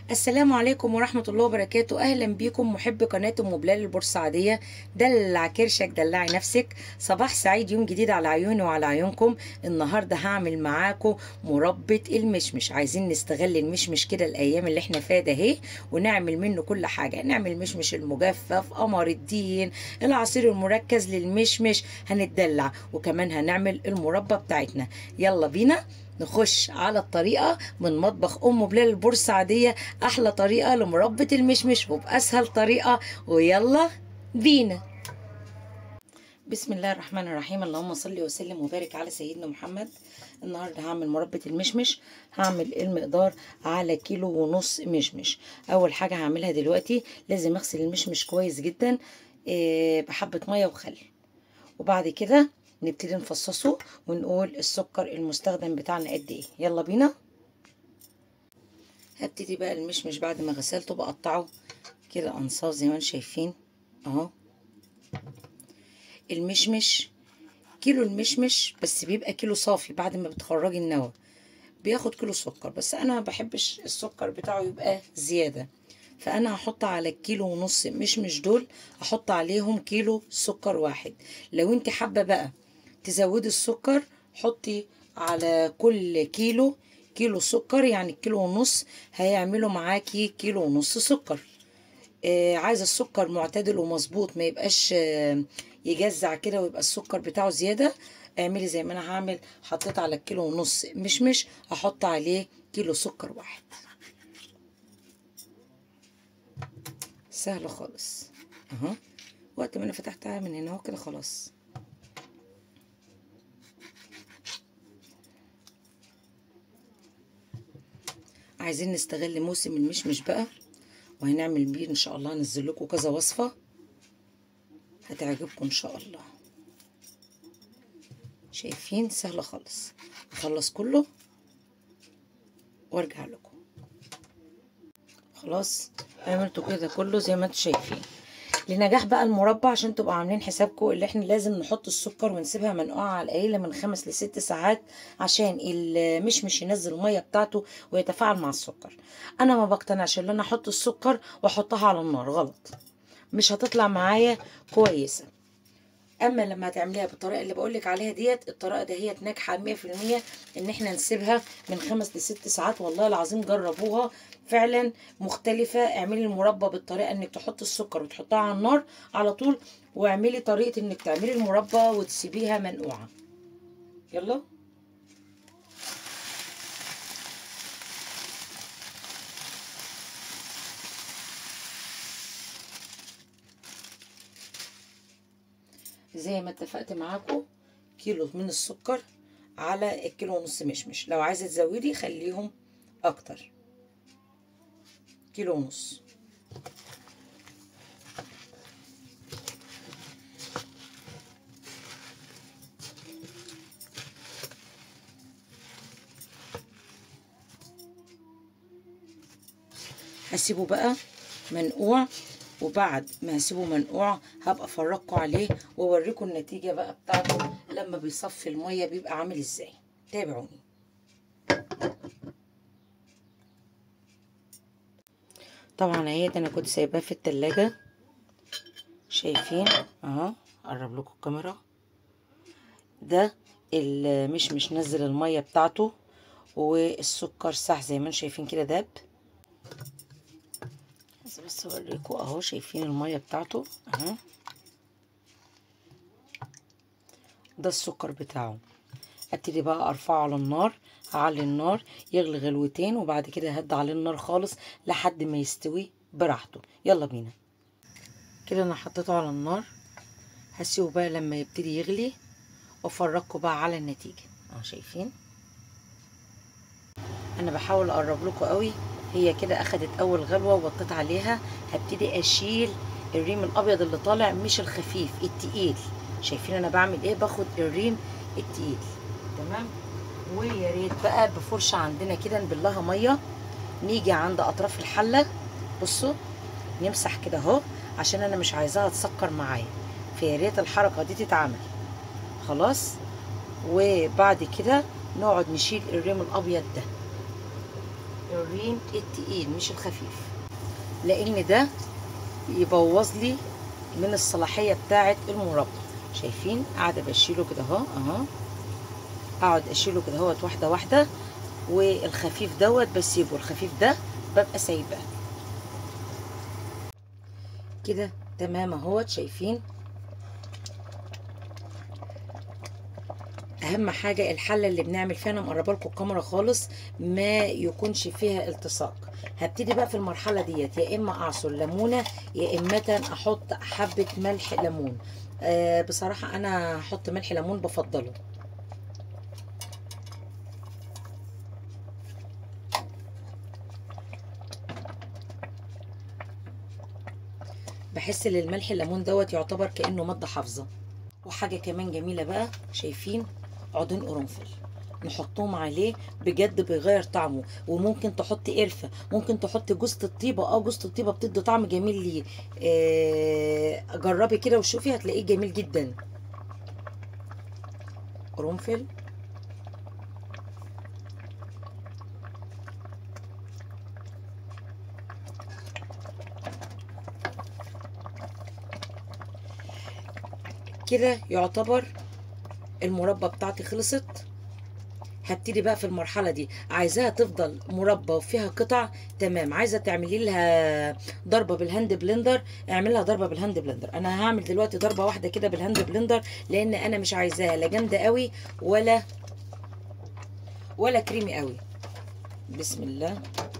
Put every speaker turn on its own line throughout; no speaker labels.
السلام عليكم ورحمة الله وبركاته أهلا بيكم محب قناة أم بلال البورسعيدية دلع كرشك دلعي نفسك صباح سعيد يوم جديد على عيوني وعلى عيونكم النهاردة هعمل معاكم مربى المشمش عايزين نستغل المشمش كده الأيام اللي احنا فيها ده اهي ونعمل منه كل حاجة نعمل مشمش المجفف قمر الدين العصير المركز للمشمش هنتدلع وكمان هنعمل المربى بتاعتنا يلا بينا نخش على الطريقة من مطبخ أم بلال البورسعيدية أحلى طريقة لمربى المشمش وبأسهل طريقة ويلا بينا بسم الله الرحمن الرحيم اللهم صل وسلم وبارك على سيدنا محمد النهارده هعمل مربى المشمش هعمل المقدار على كيلو ونص مشمش اول حاجه هعملها دلوقتي لازم اغسل المشمش كويس جدا إيه، بحبه ميه وخل وبعد كده نبتدي نفصصه ونقول السكر المستخدم بتاعنا قد ايه يلا بينا هبتدي بقى المشمش بعد ما غسلته بقطعه كده انصاف زي ما انتم شايفين اهو المشمش كيلو المشمش بس بيبقى كيلو صافي بعد ما بتخرجي النوى بياخد كيلو سكر بس انا ما بحبش السكر بتاعه يبقى زياده فانا هحط على الكيلو ونص مشمش دول احط عليهم كيلو سكر واحد لو انت حابه بقى تزودي السكر حطي على كل كيلو كيلو سكر يعني الكيلو ونص هيعملوا معاكي كيلو ونص سكر آه عايزه السكر معتدل ومظبوط ما يبقاش آه يجزع كده ويبقى السكر بتاعه زياده اعملي زي ما انا هعمل حطيت على الكيلو ونص مشمش احط عليه كيلو سكر واحد سهله خالص اهو وقت ما انا فتحتها من هنا اهو كده خلاص عايزين نستغل موسم المشمش بقى وهنعمل بيه ان شاء الله هنزل لكم كذا وصفه هتعجبكم ان شاء الله شايفين سهله خالص اخلص كله وارجع لكم خلاص عملتوا كده كله زي ما انتم شايفين لنجاح بقى المربى عشان تبقوا عاملين حسابكم اللي احنا لازم نحط السكر ونسيبها منقوعه على القليله من خمس لست ساعات عشان المشمش ينزل الميه بتاعته ويتفاعل مع السكر انا ما بقتنعش ان انا احط السكر واحطها على النار غلط مش هتطلع معايا كويسه اما لما هتعمليها بالطريقه اللي بقولك عليها ديت الطريقه دهيت ناجحه 100% ان احنا نسيبها من خمس لست ساعات والله العظيم جربوها فعلا مختلفه اعملي المربى بالطريقه انك تحطي السكر وتحطها على النار على طول واعملي طريقه انك تعملي المربى وتسيبيها منقوعه يلا زي ما اتفقت معاكم كيلو من السكر على الكيلو ونص مشمش لو عايزه تزودي خليهم اكتر كيلو ونص هسيبه بقى منقوع وبعد ما هسيبه منقوع هبقى افرجكم عليه واوريكم النتيجه بقى بتاعته لما بيصفي الميه بيبقى عامل ازاي تابعوني طبعا اهيت انا كنت سايباه في التلاجة شايفين اهو اقرب لكم الكاميرا ده المشمش نزل الميه بتاعته والسكر صح زي ما انتم شايفين كده داب بس بس اوريكم اهو شايفين الميه بتاعته اهو ده السكر بتاعه ابتدي بقى ارفعه على النار هعلي النار يغلي غلوتين وبعد كده هدي عليه النار خالص لحد ما يستوي براحته يلا بينا كده انا حطيته على النار هسيبه بقى لما يبتدي يغلي وافرجكم بقى على النتيجه اهو شايفين انا بحاول اقرب لكم قوي هي كده اخدت اول غلوه ووطيت عليها هبتدي اشيل الريم الابيض اللي طالع مش الخفيف التقيل شايفين انا بعمل ايه باخد الريم التقيل تمام ويا ريت بقى بفرشه عندنا كده نبلها ميه نيجي عند اطراف الحله بصوا نمسح كده اهو عشان انا مش عايزاها تسكر معايا فيا ريت الحركه دي تتعمل خلاص وبعد كده نقعد نشيل الريم الابيض ده الريم التقيل مش الخفيف لان ده يبوظ لي من الصلاحيه بتاعه المربى شايفين قاعده بشيله كده اهو اهو اقعد اشيله كده اهوت واحده واحده والخفيف دوت بسيبه الخفيف ده ببقى سايباه كده تمام اهوت شايفين اهم حاجه الحله اللي بنعمل فيها انا مقربه لكم الكاميرا خالص ما يكونش فيها التصاق هبتدي بقى في المرحله ديت يا اما اعصر ليمونه يا اما احط حبه ملح ليمون آه بصراحه انا هحط ملح ليمون بفضله بحس ان الملح الليمون دوت يعتبر كانه ماده حافظه وحاجه كمان جميله بقى شايفين عودين قرنفل نحطهم عليه بجد بيغير طعمه وممكن تحط قرفه ممكن تحط جوزة الطيبه اه جوزة الطيبه بتدي طعم جميل ليه آه جربي كده وشوفي هتلاقيه جميل جدا قرنفل كده يعتبر المربى بتاعتي خلصت هبتدي بقى في المرحله دي عايزاها تفضل مربى وفيها قطع تمام عايزه تعملي لها ضربه بالهاند بلندر اعملها ضربه بالهاند بلندر انا هعمل دلوقتي ضربه واحده كده بالهاند بلندر لان انا مش عايزاها لا جامده قوي ولا ولا كريمي قوي بسم الله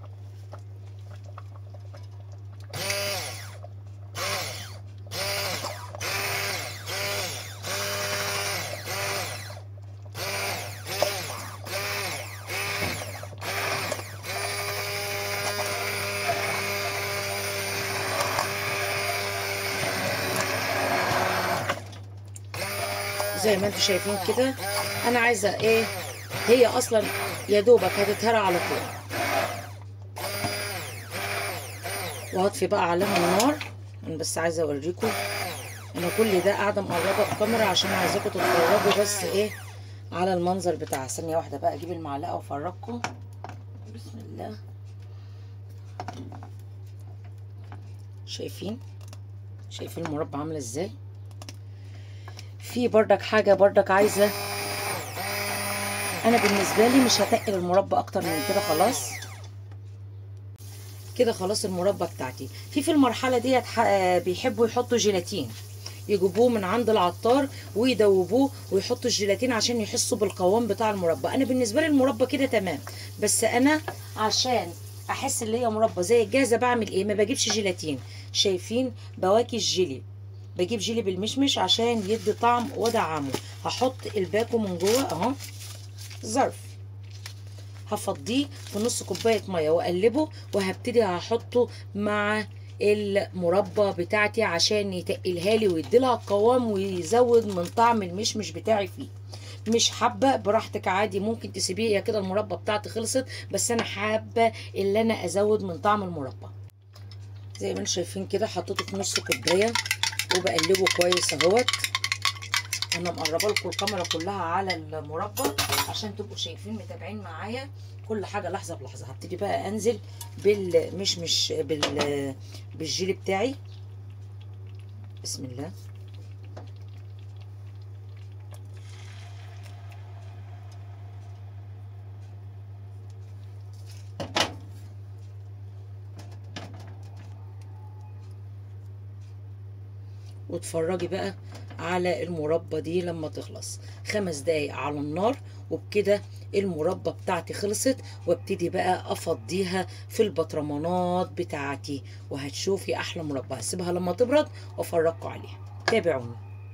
زي ما انتم شايفين كده انا عايزه ايه هي اصلا يا دوبك هتتهرى على طول وهطفي بقى عليها النار انا بس عايزه اوريكم انا كل ده قاعده مقربه الكاميرا عشان عايزاكم تتفرجوا بس ايه على المنظر بتاعها ثانيه واحده بقى اجيب المعلقه وافرجكم بسم الله شايفين شايفين المربى عامله ازاي في بردك حاجه بردك عايزه انا بالنسبه لي مش هتقل المربى اكتر من كده خلاص كده خلاص المربى بتاعتي في في المرحله ديت بيحبوا يحطوا جيلاتين يجيبوه من عند العطار ويدوبوه ويحطوا الجيلاتين عشان يحسوا بالقوام بتاع المربى انا بالنسبه لي المربى كده تمام بس انا عشان احس ان هي مربى زي الجاهزه بعمل ايه ما بجيبش جيلاتين شايفين بواكي الجيلي بجيب جيلي بالمشمش عشان يدي طعم ودعمه هحط الباكو من جوه اهو ظرف هفضيه في نص كوبايه ميه واقلبه وهبتدي هحطه مع المربى بتاعتي عشان يتقلها لي ويديلها قوام ويزود من طعم المشمش بتاعي فيه مش حابه براحتك عادي ممكن تسيبيه هي كده المربى بتاعتي خلصت بس انا حابه ان انا ازود من طعم المربى زي ما انتم شايفين كده حطيته في نص كوبايه وبقلبه كويس اهوت انا مقربه لكم الكاميرا كلها على المربى عشان تبقوا شايفين متابعين معايا كل حاجه لحظه بلحظه هبتدي بقى انزل بالمشمش بال بالجيلي بتاعي بسم الله واتفرجي بقى على المربى دي لما تخلص خمس دقايق على النار وبكده المربى بتاعتي خلصت وابتدي بقى افضيها في البطرمانات بتاعتي وهتشوفي احلى مربى هسيبها لما تبرد وافرجكم عليها تابعوني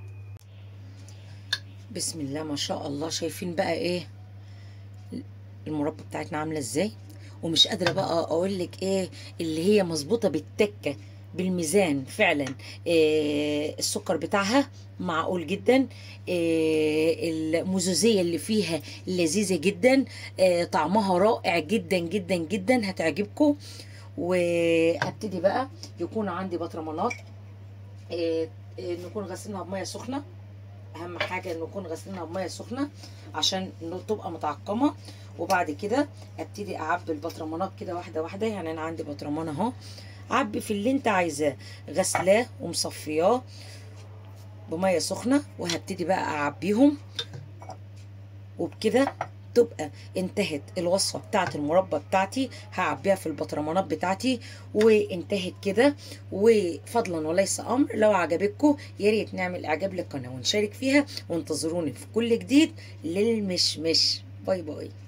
بسم الله ما شاء الله شايفين بقى ايه المربى بتاعتنا عامله ازاي ومش قادره بقى اقول لك ايه اللي هي مظبوطه بالتكه بالميزان فعلا آه السكر بتاعها معقول جدا آه المزوزيه اللي فيها لذيذه جدا آه طعمها رائع جدا جدا جدا هتعجبكم وهبتدي بقى يكون عندي بطرمانات نكون غسلناها بميه سخنه اهم حاجه ان نكون غسلينها بميه سخنه عشان إنه تبقى متعقمه وبعد كده ابتدي اعبي البطرمانات كده واحده واحده يعني انا عندي بطرمان اهو عبي في اللي انت عايزاه غسلاه ومصفياه بميه سخنه وهبتدي بقى اعبيهم وبكده تبقى انتهت الوصفة بتاعة المربى بتاعتي هعبيها في البطرمانات بتاعتي وانتهت كده وفضلا وليس امر لو عجبتكم يا ريت نعمل اعجاب للقناة ونشارك فيها وانتظروني في كل جديد للمشمش باي باي